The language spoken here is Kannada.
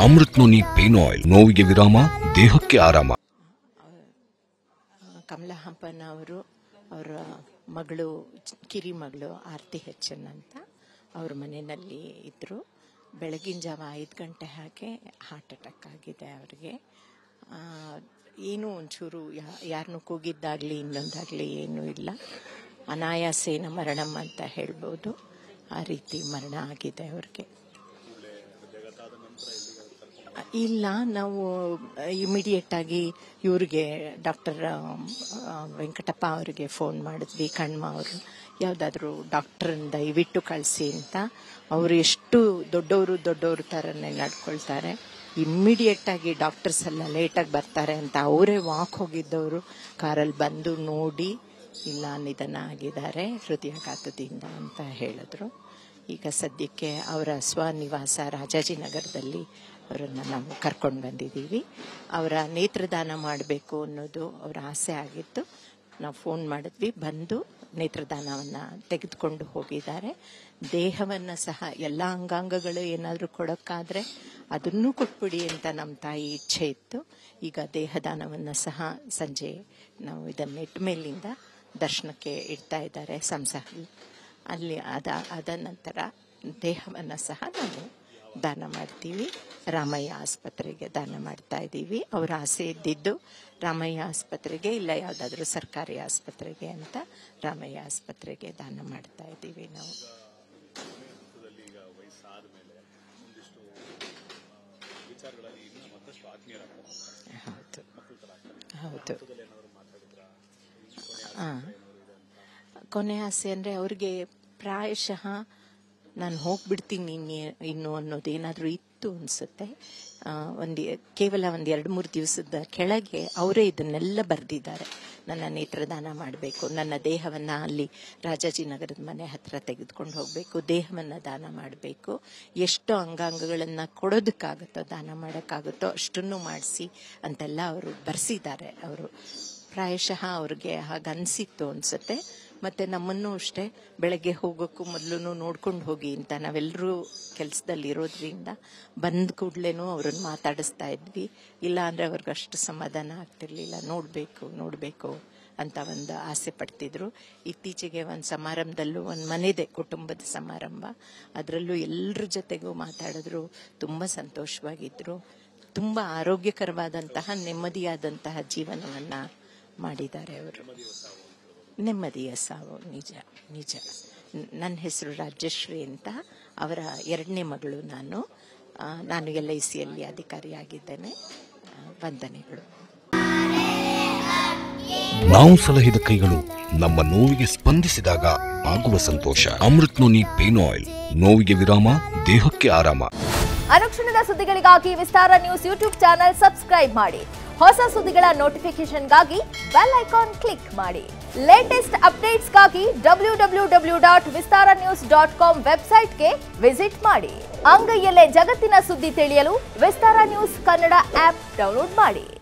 ಅಮೃತ್ ನೋನಿ ಪೇನ್ ಆಯಿಲ್ ನೋವಿಗೆ ವಿರಾಮ ದೇಹಕ್ಕೆ ಆರಾಮ ಕಮಲಾ ಹಂಪನ ಅವರು ಅವರ ಮಗಳು ಕಿರಿ ಮಗಳು ಆರತಿ ಹೆಚ್ಚನ್ ಅಂತ ಅವ್ರ ಮನೆಯಲ್ಲಿ ಇದ್ದರು ಬೆಳಗಿನ ಜಾವ ಐದು ಗಂಟೆ ಹಾಗೆ ಹಾರ್ಟ್ ಅಟ್ಯಾಕ್ ಆಗಿದೆ ಅವ್ರಿಗೆ ಆ, ಏನೂ ಒಂಚೂರು ಯಾರನ್ನೂ ಕೂಗಿದ್ದಾಗಲಿ ಇನ್ನೊಂದಾಗಲಿ ಏನೂ ಇಲ್ಲ ಅನಾಯಾಸೇನ ಮರಣಂ ಅಂತ ಹೇಳ್ಬೋದು ಆ ರೀತಿ ಮರಣ ಆಗಿದೆ ಅವ್ರಿಗೆ ಇಲ್ಲ ನಾವು ಇಮಿಡಿಯೇಟ್ ಆಗಿ ಇವ್ರಿಗೆ ಡಾಕ್ಟರ್ ವೆಂಕಟಪ್ಪ ಅವರಿಗೆ ಫೋನ್ ಮಾಡಿದ್ವಿ ಕಣ್ಮ ಅವರು ಯಾವುದಾದ್ರೂ ಡಾಕ್ಟ್ರನ್ನ ದಯವಿಟ್ಟು ಕಳಿಸಿ ಅಂತ ಅವರು ಎಷ್ಟು ದೊಡ್ಡವರು ದೊಡ್ಡವ್ರ ಥರನೇ ನಡ್ಕೊಳ್ತಾರೆ ಇಮ್ಮಿಡಿಯೇಟ್ ಆಗಿ ಡಾಕ್ಟರ್ಸ್ ಎಲ್ಲ ಲೇಟಾಗಿ ಬರ್ತಾರೆ ಅಂತ ಅವರೇ ವಾಕ್ ಹೋಗಿದ್ದವರು ಕಾರಲ್ಲಿ ಬಂದು ನೋಡಿ ಇಲ್ಲ ನಿಧನ ಆಗಿದ್ದಾರೆ ಹೃದಯಾಘಾತದಿಂದ ಅಂತ ಹೇಳಿದ್ರು ಈಗ ಸದ್ಯಕ್ಕೆ ಅವರ ಸ್ವನಿವಾಸ ರಾಜಾಜಿನಗರದಲ್ಲಿ ಅವರನ್ನು ನಾವು ಕರ್ಕೊಂಡು ಬಂದಿದ್ದೀವಿ ಅವರ ನೇತ್ರದಾನ ಮಾಡಬೇಕು ಅನ್ನೋದು ಅವರ ಆಸೆ ಆಗಿತ್ತು ನಾವು ಫೋನ್ ಮಾಡಿದ್ವಿ ಬಂದು ನೇತ್ರದಾನವನ್ನು ತೆಗೆದುಕೊಂಡು ಹೋಗಿದ್ದಾರೆ ದೇಹವನ್ನು ಸಹ ಎಲ್ಲ ಅಂಗಾಂಗಗಳು ಏನಾದರೂ ಕೊಡೋಕ್ಕಾದ್ರೆ ಅದನ್ನೂ ಕೊಟ್ಬಿಡಿ ಅಂತ ನಮ್ಮ ತಾಯಿ ಇಚ್ಛೆ ಇತ್ತು ಈಗ ದೇಹದಾನವನ್ನು ಸಹ ಸಂಜೆ ನಾವು ಇದನ್ನ ಇಟ್ಟ ಮೇಲಿಂದ ದರ್ಶನಕ್ಕೆ ಇಡ್ತಾ ಇದ್ದಾರೆ ಸಂಸಾರಿ ಅಲ್ಲಿ ಅದ ಅದ ನಂತರ ದೇಹವನ್ನು ಸಹ ನಾವು ದಾನ ಮಾಡ್ತೀವಿ ರಾಮಯ್ಯ ಆಸ್ಪತ್ರೆಗೆ ದಾನ ಮಾಡ್ತಾ ಇದ್ದೀವಿ ಅವರ ಆಸೆ ಇದ್ದಿದ್ದು ರಾಮಯ್ಯ ಆಸ್ಪತ್ರೆಗೆ ಇಲ್ಲ ಯಾವುದಾದ್ರೂ ಸರ್ಕಾರಿ ಆಸ್ಪತ್ರೆಗೆ ಅಂತ ರಾಮಯ್ಯ ಆಸ್ಪತ್ರೆಗೆ ದಾನ ಮಾಡ್ತಾ ಇದ್ದೀವಿ ನಾವು ಹೌದು ಹೌದು ಹಾಂ ಕೊನೆ ಆಸೆ ಅಂದರೆ ಅವ್ರಿಗೆ ಪ್ರಾಯಶಃ ನಾನು ಹೋಗ್ಬಿಡ್ತೀನಿ ಇನ್ನೇ- ಇನ್ನು ಅನ್ನೋದು ಏನಾದರೂ ಇತ್ತು ಅನಿಸುತ್ತೆ ಒಂದು ಕೇವಲ ಒಂದು ಎರಡು ಮೂರು ದಿವಸದ ಕೆಳಗೆ ಅವರೇ ಇದನ್ನೆಲ್ಲ ಬರೆದಿದ್ದಾರೆ ನನ್ನ ನೇತ್ರದಾನ ಮಾಡಬೇಕು ನನ್ನ ದೇಹವನ್ನು ಅಲ್ಲಿ ರಾಜಾಜಿನಗರದ ಮನೆ ಹತ್ರ ತೆಗೆದುಕೊಂಡು ಹೋಗಬೇಕು ದೇಹವನ್ನು ದಾನ ಮಾಡಬೇಕು ಎಷ್ಟು ಅಂಗಾಂಗಗಳನ್ನು ಕೊಡೋದಕ್ಕಾಗುತ್ತೋ ದಾನ ಮಾಡೋಕ್ಕಾಗುತ್ತೋ ಅಷ್ಟನ್ನು ಮಾಡಿಸಿ ಅಂತೆಲ್ಲ ಅವರು ಬರೆಸಿದ್ದಾರೆ ಅವರು ಪ್ರಾಯಶಃ ಅವ್ರಿಗೆ ಹಾಗನ್ಸಿತ್ತು ಅನ್ಸುತ್ತೆ ಮತ್ತೆ ನಮ್ಮನ್ನು ಅಷ್ಟೇ ಬೆಳಗ್ಗೆ ಹೋಗೋಕ್ಕೂ ಮೊದಲು ನೋಡ್ಕೊಂಡು ಹೋಗಿ ಅಂತ ನಾವೆಲ್ಲರೂ ಕೆಲಸದಲ್ಲಿ ಇರೋದ್ರಿಂದ ಬಂದ ಕೂಡ್ಲೇನು ಅವ್ರನ್ನ ಮಾತಾಡಿಸ್ತಾ ಇದ್ವಿ ಇಲ್ಲ ಅಂದ್ರೆ ಅವ್ರಿಗೆ ಅಷ್ಟು ಸಮಾಧಾನ ಆಗ್ತಿರ್ಲಿಲ್ಲ ನೋಡಬೇಕು ನೋಡಬೇಕು ಅಂತ ಒಂದು ಆಸೆ ಪಡ್ತಿದ್ರು ಇತ್ತೀಚೆಗೆ ಒಂದು ಸಮಾರಂಭದಲ್ಲೂ ಒಂದು ಮನೆದೆ ಕುಟುಂಬದ ಸಮಾರಂಭ ಅದರಲ್ಲೂ ಎಲ್ಲರ ಜೊತೆಗೂ ಮಾತಾಡಿದ್ರು ತುಂಬ ಸಂತೋಷವಾಗಿದ್ರು ತುಂಬ ಆರೋಗ್ಯಕರವಾದಂತಹ ನೆಮ್ಮದಿಯಾದಂತಹ ಜೀವನವನ್ನ ಮಾಡಿದ್ದಾರೆ ಅವರು ನೆಮ್ಮದಿಯ ಸಾವು ನಿಜ ನಿಜ ನ- ನನ್ನ ಹೆಸರು ರಾಜಶ್ರೀ ಅಂತ ಅವರ ಎರಡನೇ ಮಗಳು ನಾನು ಆ, ನಾನು ಎಲ್ ಐ ಸಿಯಲ್ಲಿ ಅಧಿಕಾರಿಯಾಗಿದ್ದೇನೆ ಆ, ವಂದನೆಗಳು ನಾವು ಸಲಹಿದ ಕೈಗಳು ನಮ್ಮ ನೋವಿಗೆ ಸ್ಪಂದಿಸಿದಾಗ ಆಗುವ ಸಂತೋಷ ಅಮೃತ್ ನೋನಿ ಪೇನ್ ಆಯಿಲ್ ನೋವಿಗೆ ವಿರಾಮ ದೇಹಕ್ಕೆ ಆರಾಮ ಅನುಕ್ಷಣದ ಸುದ್ದಿಗಳಿಗಾಗಿ Vistara news YouTube channel subscribe ಮಾಡಿ ಹೊಸ ಸುದ್ದಿಗಳ ನೋಟಿಫಿಕೇಶನ್ಗಾಗಿ ಬೆಲ್ ಐಕಾನ್ ಕ್ಲಿಕ್ ಮಾಡಿ ಲೇಟೆಸ್ಟ್ ಅಪ್ಡೇಟ್ಸ್ಗಾಗಿ W W W dot Vistara news dot com ವೆಬ್ಸೈಟ್ಗೆ ವಿಸಿಟ್ ಮಾಡಿ ಅಂಗೈಯಲ್ಲೇ ಜಗತ್ತಿನ ಸುದ್ದಿ ತಿಳಿಯಲು Vistara news Kannada app download ಮಾಡಿ